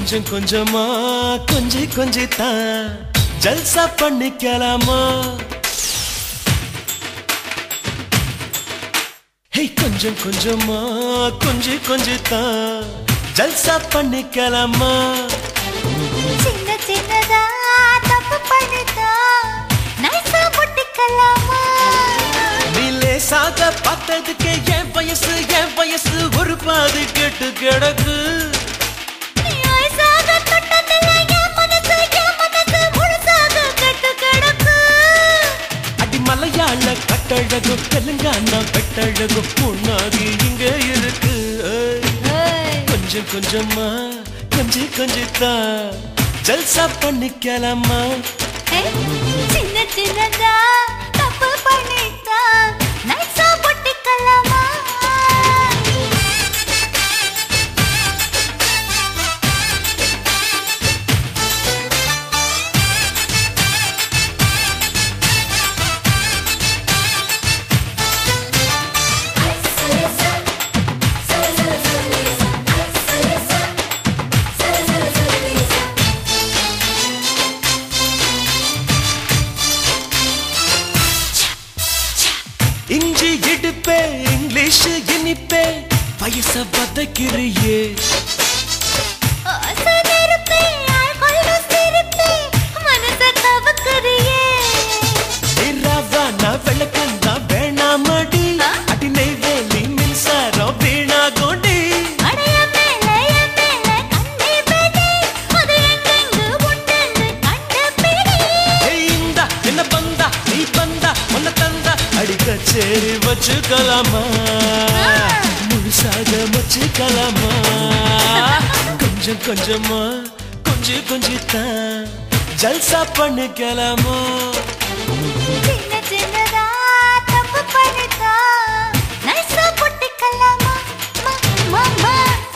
கொஞ்சம் கொஞ்சமா கொஞ்சி கொஞ்சி தான் ஜல்சா பண்ணிக்கலாமா ஹே கொஞ்சம் கொஞ்சமா கொஞ்சி கொஞ்சி தான் ஜல்சா பண்ணிக்கலாமா சின்ன சின்னதா தப்பு பண்ணிட்டா நைஸா முட்டிக்கலாமா நீ லேசாக பார்த்ததுக்கு என் வயசு என் வயசு ஒரு பாது கெட்டு கிடக்கு நீ வயசாக தொட்டதில்ல என் மனசு என் மனசு முழுசாக கெட்டு கிடக்கு அடி மலையாள கட்டழகும் தெலுங்கானா பெட்டழகும் முன்னாடி இங்க இருக்கு ஏய். கொஞ்சம் கொஞ்சமா கொஞ்சி கொஞ்சி தான் ஜல்சா பண்ணிக்கலாமா ஏய், சின்ன சின்னதா தப்பு பண்ணிட்டா நைஸா முட்டிக்கலாமா இஞ்சி இடுப்பே இங்கிலீஷ் இனிப்பே வயச பதக்கிறியே ஆசை நெருப்பே, ஆள்கொள்ள சிரிப்பே, மனசை கவக்குறியே. ரவானா விளக்கந்தா வேணாமடி அடி நெய்வேலி மின்சாரம் வீணா கொண்டி அடைய மேல, என் மேல கண்ணே பிடி, அது எங்கெங்கு உண்டுன்னு கண்டுபிடி. ஏய் இந்தா என்ன பந்தா நீ பந்தா உன்னை தந்தா அடிக்க சேரி வச்சுக்கலாமா முழுசாக வச்சுக்கலாமா கொஞ்சம் கொஞ்சமா கொஞ்சி கொஞ்சி தான் ஜல்சா பண்ணிக்கலாமா சின்ன சின்னதா தப்பு பண்ணிட்டா, நைஸா முட்டிக்கலாமா? மா, மா, மா.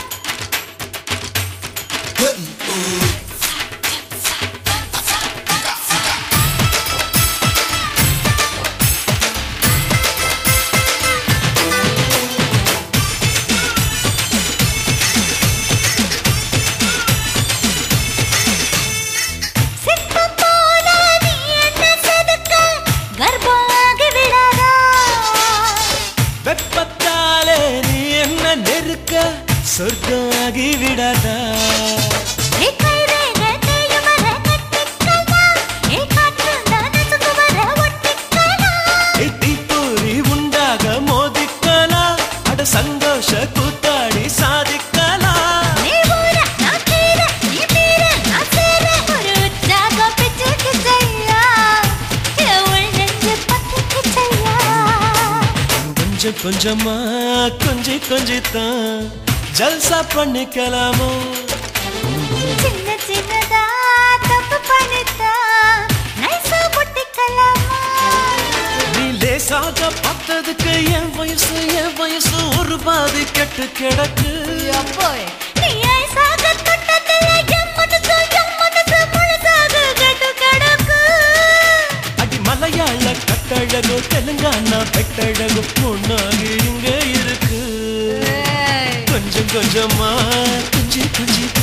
சித்தம் போல நீ என்ன செதுக்க, கர்ப்பமாகி விடாதா? வெப்பத்தாலே நீ என்ன நெருக்க சொர்க்கம் ஆகி விடாதா ஏ கைரேகை தேயும் வர கட்டிக்கலாம். ஏ காற்றுந்தான் நசுக்கு வர ஒட்டிக்கலாம். ஏய் தீப்பொறி உண்டாக மோதிக்கலாம் அட சந்தோஷ கூத்தாடி சாதிக்கலாம் நீ ஊர, நான் கீர, நீ மீற, நான் சேர. ஒரு உற்சாகம் பிச்சுக்கு செய்யா. என் உள் நெஞ்சு பத்திக்கு செய்யா. கொஞ்சம் கொஞ்சமா கொஞ்சி கொஞ்சி தான் ஜல்சா பண்ணிக்கலாமோ சின்ன சின்னதா தப்பு பண்ணிட்டா, நைஸா முட்டிக்கலாமா? நீ லேசாக பார்த்ததுக்கு என் வயசு என் வயசு ஒரு பாதி கெட்டு கிடக்கு நீ ஐஸாக தொட்டதில்ல, என் மனசு, என் மனசு முழுசாக கெட்டு கிடக்கு. அடி மலையாள கட்டழகு தெலுங்கானா பெட்டழகு பொண்ணாகி இங்க இருக்கு கொஞ்சம் கொஞ்சமா கொஞ்சி கொஞ்சி